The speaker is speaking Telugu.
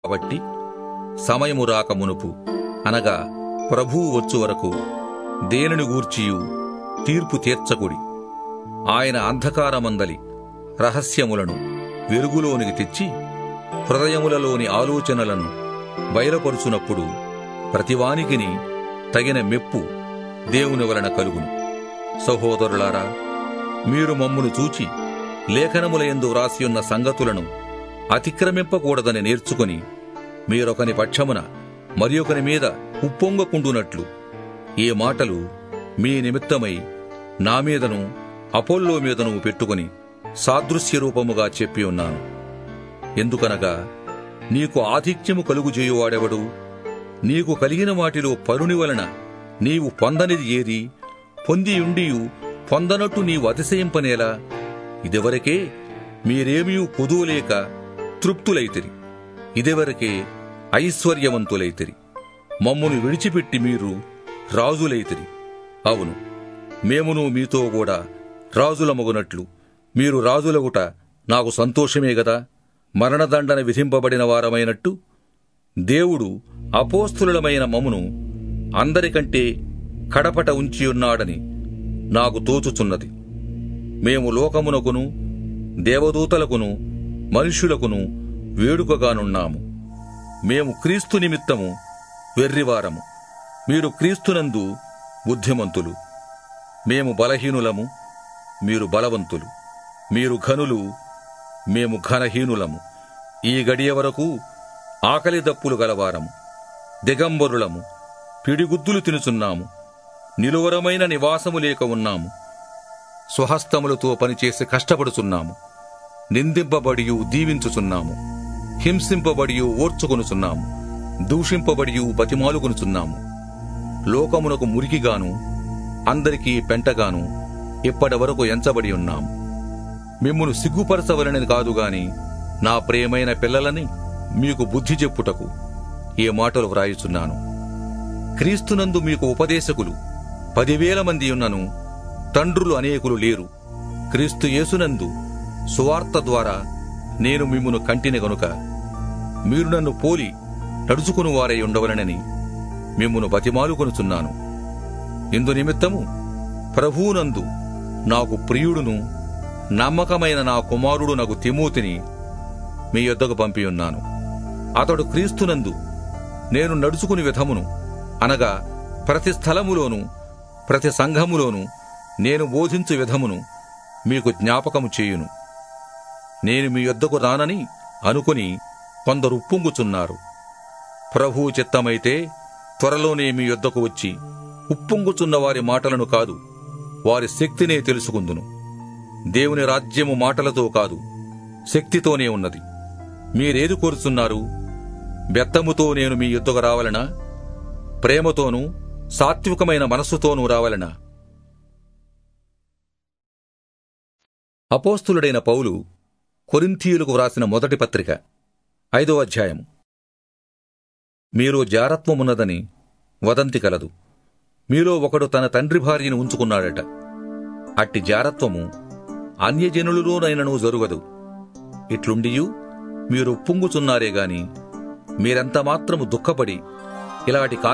కాబట్టి సమయము రాక మునుపు అనగా ప్రభువు వచ్చు వరకు దేనిని గూర్చియు తీర్పు తీర్చకుడి ఆయన అంధకారమందలి రహస్యములను వెలుగులోనికి తెచ్చి హృదయములలోని ఆలోచనలను బయలుపరుచునప్పుడు ప్రతివానికిని తగిన మెప్పు దేవుని వలన కలుగును సహోదరులారా మీరు మమ్మును చూచి లేఖనములయందు వ్రాసియున్న సంగతులను అతిక్రమింపకూడదని నేర్చుకుని మీరొకని పక్షమున మరియొకని మీద ఉప్పొంగకుండునట్లు ఈ మాటలు మీ నిమిత్తమై నా మీదను అపోల్లో మీదను పెట్టుకుని సాదృశ్య రూపముగా చెప్పి ఉన్నాను ఎందుకనగా నీకు ఆధిక్యము కలుగుజేయువాడెవడు నీకు కలిగిన వాటిలో పరుని వలన నీవు పొందనిది ఏది పొందియుండియు పొందనట్టు నీవు అతిశయింపనేలా ఇదివరకే మీరేమీ కుదువలేక తృప్తులైతిరి ఇదివరకే ఐశ్వర్యవంతులైతిరి మమ్మును విడిచిపెట్టి మీరు రాజులైతిరి అవును మేమును మీతో కూడా రాజులమగునట్లు మీరు రాజులగుట నాకు సంతోషమే గదా మరణదండన విధింపబడిన వారమైనట్టు దేవుడు అపోస్తులమైన మమును అందరికంటే కడపట ఉంచియున్నాడని నాకు తోచుచున్నది మేము లోకమునకును దేవదూతలకును మనుష్యులకును వేడుకగానున్నాము మేము క్రీస్తు నిమిత్తము వెర్రివారము మీరు క్రీస్తునందు బుద్ధిమంతులు మేము బలహీనులము మీరు బలవంతులు మీరు ఘనులు మేము ఘనహీనులము ఈ గడియ వరకు ఆకలి దప్పులు గలవారము దిగంబరులము పిడిగుద్దులు తినుచున్నాము నిలువరమైన నివాసము లేక ఉన్నాము స్వహస్తములతో పనిచేసి కష్టపడుచున్నాము నిందింపబడియు దీవించుచున్నాము హింసింపబడియు ఓర్చుకొనుచున్నాము దూషింపబడియు బతిమాలుకొనుచున్నాము లోకమునకు మురికిగాను అందరికీ పెంటగాను ఇప్పటి వరకు ఎంచబడి ఉన్నాము మిమ్మును సిగ్గుపరచవలనని కాదుగాని నా ప్రియమైన పిల్లలని మీకు బుద్ధి చెప్పుటకు ఈ మాటలు వ్రాయుచున్నాను క్రీస్తునందు మీకు ఉపదేశకులు పదివేల మంది ఉన్నను తండ్రులు అనేకులు లేరు క్రీస్తు యేసునందు సువార్త ద్వారా నేను మిమ్మును కంటిని గనుక మీరు నన్ను పోలి నడుచుకుని వారై ఉండవలనని మిమ్మును బతిమాలుకొనుచున్నాను ఇందు నిమిత్తము ప్రభువునందు నాకు ప్రియుడును నమ్మకమైన నా కుమారుడు నాకు తిమోతిని మీ యొద్దకు పంపియున్నాను అతడు క్రీస్తునందు నేను నడుచుకుని విధమును అనగా ప్రతి స్థలములోను ప్రతి సంఘములోను నేను బోధించు విధమును మీకు జ్ఞాపకము చేయును నేను మీ యొద్దకు రానని అనుకుని కొందరు ఉప్పొంగుచున్నారు ప్రభువు చిత్తమైతే త్వరలోనే మీ యొద్దకు వచ్చి ఉప్పొంగుచున్న వారి మాటలను కాదు వారి శక్తినే తెలుసుకుందును దేవుని రాజ్యము మాటలతో కాదు శక్తితోనే ఉన్నది మీరేది కోరుచున్నారు బెత్తముతో నేను మీ యుద్ధకు రావలనా ప్రేమతోనూ సాత్వికమైన మనస్సుతోనూ రావలనా అపోస్తులుడైన పౌలు కొరింథీయులకు వ్రాసిన మొదటి పత్రిక ఐదో అధ్యాయం మీరు జారత్వమున్నదని వదంతి కలదు మీలో ఒకడు తన తండ్రి భార్యను ఉంచుకున్నాడట అట్టి జారత్వము అన్యజనులలోనైనను జరుగదు ఇట్లుండియు మీరు పొంగుచున్నారే గాని మీరెంత మాత్రము దుఃఖపడి ఇలాంటి